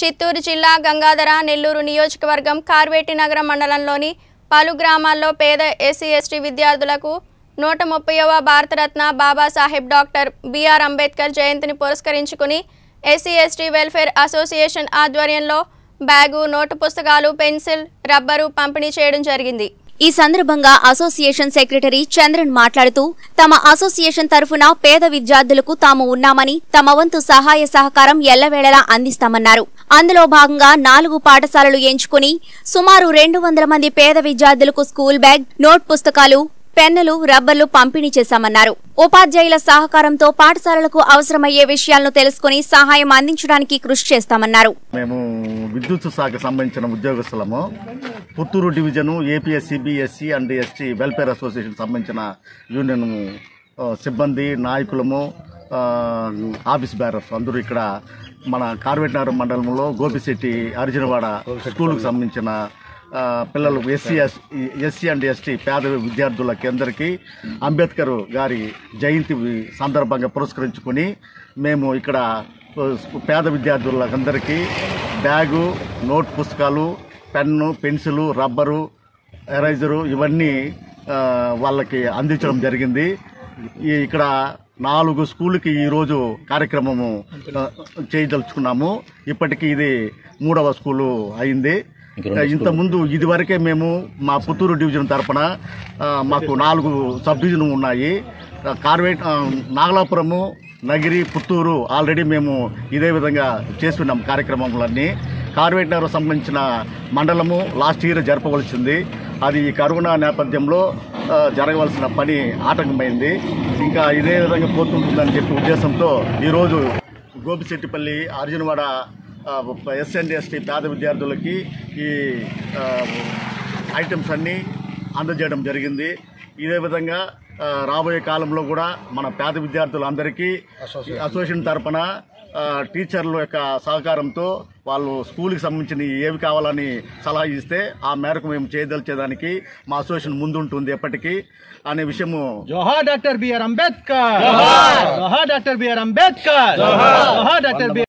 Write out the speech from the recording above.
చిత్తూరు జిల్లా గంగాధర నెల్లూరు నియోజకవర్గం కార్వేటి నగరం మండలంలోని పలు గ్రామాల్లో పేద ఎస్సీ ఎస్టీ విద్యార్థులకు నూట ముప్పైవ భారతరత్న బాబాసాహెబ్ డాక్టర్ బిఆర్ అంబేద్కర్ జయంతిని పురస్కరించుకుని ఎస్సీ ఎస్టీ వెల్ఫేర్ అసోసియేషన్ ఆధ్వర్యంలో బ్యాగు నోటు పుస్తకాలు పెన్సిల్ రబ్బరు పంపిణీ చేయడం జరిగింది ఈ సందర్భంగా అసోసియేషన్ సెక్రటరీ చంద్రన్ మాట్లాడుతూ తమ అసోసియేషన్ తరఫున పేద విద్యార్థులకు తాము ఉన్నామని తమ వంతు సహాయ సహకారం ఎల్లవేళలా అందిస్తామన్నారు అందులో భాగంగా నాలుగు పాఠశాలలు ఎంచుకుని సుమారు రెండు వందల మంది పేద విద్యార్థులకు స్కూల్ బ్యాగ్ నోట్ పుస్తకాలు పెన్నులు రబ్బర్లు పంపిణీ చేశామన్నారు ఉపాధ్యాయుల సహకారంతో పాఠశాలలకు అవసరమయ్యే విషయాలను తెలుసుకుని సహాయం అందించడానికి కృషి చేస్తామన్నారు మేము విద్యుత్ శాఖకు సంబంధించిన ఉద్యోగస్తులము Puttur division APSC BSC and ST welfare association సంబంధించిన యూనియన్ ఆ, సిబ్బంది నాయకులము ఆ, ఆఫీస్ బ్యారర్స్ అందరూ ఇక్కడ మన కార్వేటనగరం మండలంలో గోపిశెట్టి అర్జునవాడ స్కూల్కు సంబంధించిన ఆ, పిల్లలు ఎస్సీ ఎస్సీ అండ్ ఎస్టీ పేద విద్యార్థులకి అందరికీ అంబేద్కర్ గారి జయంతి సందర్భంగా పురస్కరించుకొని మేము ఇక్కడ ఆ, పేద విద్యార్థులందరికీ బ్యాగు నోట్ పుస్తకాలు పెన్ను పెన్సిలు రబ్బరు ఎరైజరు ఇవన్నీ ఆ, వాళ్ళకి అందించడం జరిగింది ఈ ఇక్కడ నాలుగు స్కూళ్ళకి ఈరోజు కార్యక్రమము ఆ, చేయదలుచుకున్నాము ఇప్పటికీ ఇది మూడవ స్కూలు అయింది ఇంత ముందు ఇది వరకే మేము మా పుత్తూరు డివిజన్ తరపున ఆ, మాకు నాలుగు సబ్ డివిజన్ ఉన్నాయి ఆ, కార్వేట్ ఆ, నాగలాపురము నగిరి పుత్తూరు ఆల్రెడీ మేము ఇదే విధంగా చేస్తున్నాం కార్యక్రమములన్నీ కార్వేట్ నగర్ సంబంధించిన మండలము లాస్ట్ ఇయర్ జరపవలసింది అది ఈ కరోనా నేపథ్యంలో ఆ, జరగవలసిన పని ఆటంకమైంది ఇంకా ఇదే విధంగా పోతుంటుందని చెప్పి ఉద్దేశంతో ఈరోజు Gopisettipalli Arjunawada S and ST పేద విద్యార్థులకి ఈ ఆ, ఐటమ్స్ అన్నీ అందజేయడం జరిగింది ఇదే విధంగా ఆ, రాబోయే కాలంలో కూడా మన పేద విద్యార్థులందరికీ అసోసియేషన్ తరపున ఆ, టీచర్ల యొక్క సహకారంతో వాళ్ళు స్కూల్కి సంబంధించిన ఏవి కావాలని సలహా ఇస్తే ఆ మేరకు మేము చేయదలిచేదానికి మా అసోసియేషన్ ముందుంటుంది ఎప్పటికీ అనే విషయము జోహార్ డాక్టర్ బిఆర్ అంబేద్కర్ జోహార్ డాక్టర్ బిఆర్ అంబేద్కర్ జోహార్ డాక్టర్ బిఆర్